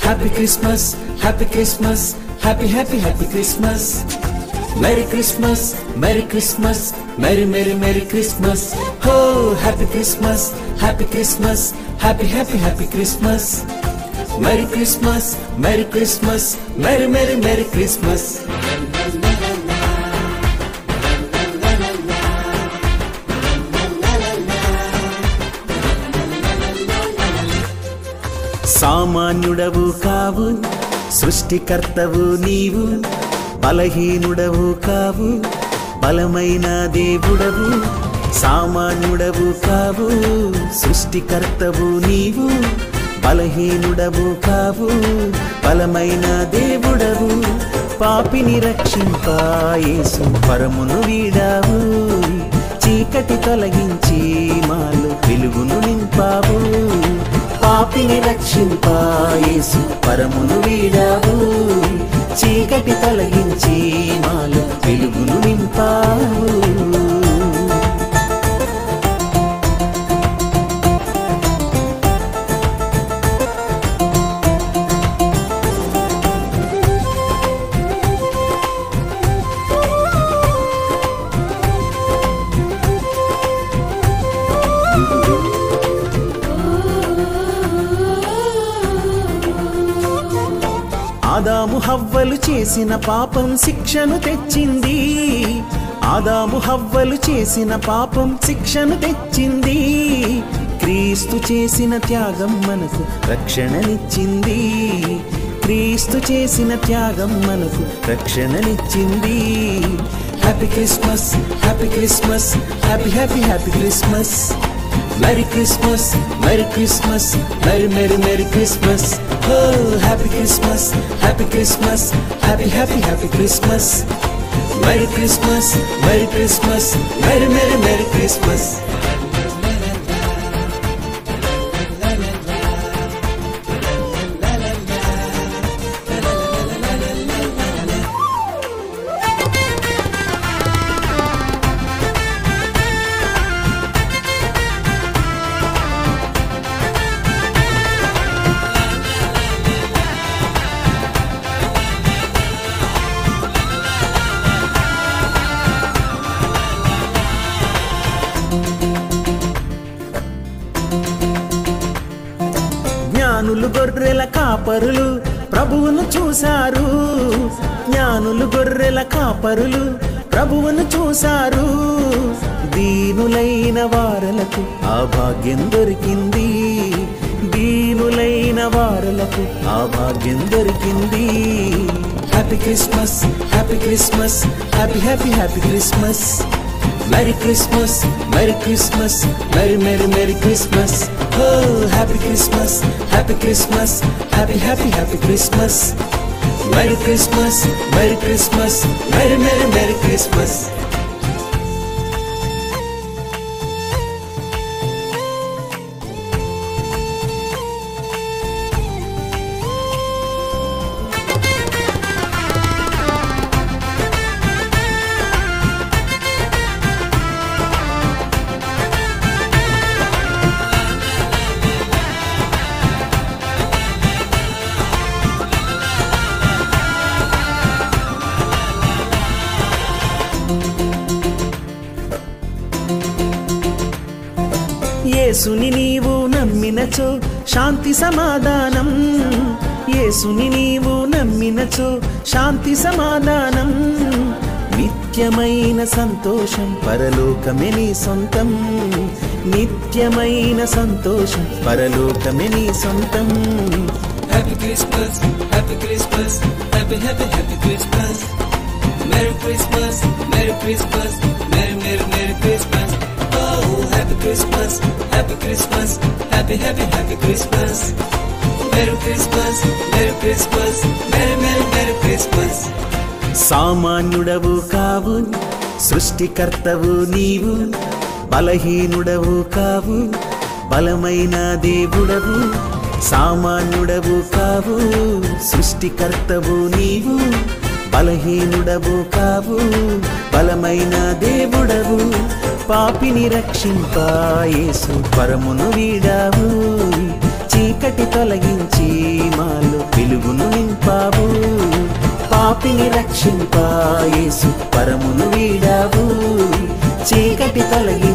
Happy Christmas happy Christmas happy happy happy Christmas merry Christmas merry Christmas merry merry merry Christmas ho happy Christmas happy Christmas happy happy happy Christmas merry Christmas merry Christmas merry merry merry Christmas సామాన్యుడవు కావు సృష్టికర్తవు నీవు బలహీనుడవు కావు బలమైన దేవుడవు సామాన్యుడవు కావు సృష్టికర్తవు నీవు బలహీనుడవు కావు బలమైన దేవుడవు పాపిని రక్షింపాయేసు పరమును వీడావు చీకటి తొలగించి మాలో వెలుగును నింపావు పాపిని రక్షింపాయేసు పరమును వీడావు చీకటి తొలగించి మాలో వెలుగును నింపావు ఆదాము హవ్వలు చేసిన పాపం శిక్షను తెచ్చింది ఆదాము హవ్వలు చేసిన పాపం శిక్షను తెచ్చింది క్రీస్తు చేసిన త్యాగం మనకు రక్షణనిచ్చింది క్రీస్తు చేసిన త్యాగం మనకు రక్షణనిచ్చింది happy Christmas happy Christmas happy happy happy Christmas merry Christmas merry Christmas merry merry merry Christmas oh happy Christmas happy Christmas happy happy happy Christmas merry Christmas merry Christmas merry merry merry Christmas జ్ఞానులు గొర్రెల కాపరులు ప్రభువును చూశారు జ్ఞానులు గొర్రెల కాపరులు ప్రభువును చూశారు దీనులైన వారలకు ఆ భాగ్యం దొరికింది దీనులైన వారలకు ఆ భాగ్యం దొరికింది happy Christmas happy Christmas happy happy happy Christmas merry Christmas merry Christmas merry merry merry Christmas oh happy Christmas happy Christmas happy happy happy Christmas merry Christmas merry Christmas merry merry merry Christmas యేసుని నీవు నమ్మినచో శాంతి సమాధానం యేసుని నీవు నమ్మినచో శాంతి సమాధానం నిత్యమైన సంతోషం పరలోకమే నీ సొంతం నిత్యమైన సంతోషం పరలోకమే నీ సొంతం Happy Christmas, Happy Christmas, Happy Happy Happy Christmas. Merry Christmas, Merry Christmas, Merry Merry Merry Christmas. Oh, Happy Christmas, Happy Christmas, Happy Happy Happy Christmas. Merry Christmas, Merry Christmas, Merry Merry Merry Christmas. సామాన్యుడవు కావు సృష్టికర్తవు నీవు బలహీనుడవు కావు బలమైన దేవుడవు సామాన్యుడవు కావు సృష్టికర్తవు నీవు బలహీనుడవు కావు బలమైన దేవుడవు పాపిని రక్షింపాయేసు పరమును వీడావు చీకటి తొలగించి మాలో వెలుగును నింపావు పాపిని రక్షింపాయేసు పరమును వీడావు చీకటి తొలగి